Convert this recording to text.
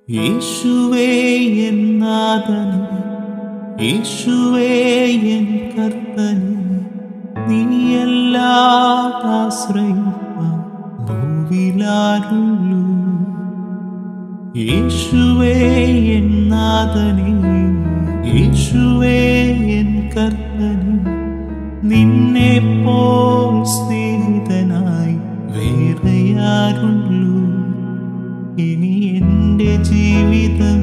യേശുവേ എൻ നാഥന് യേശുവേ എൻ കർത്തന് നീയല്ലാതാശ്രയിപ്പാൻ ഭൂവിലാരുള്ളൂ യേശുവേ എൻ നാഥനെ യേശുവേ എൻ കർത്തന് നിന്നെ പോൽ സ്നേഹിതനായി വേറെയാരുള്ളൂ ഇനി എൻ്റെ ജീവിതം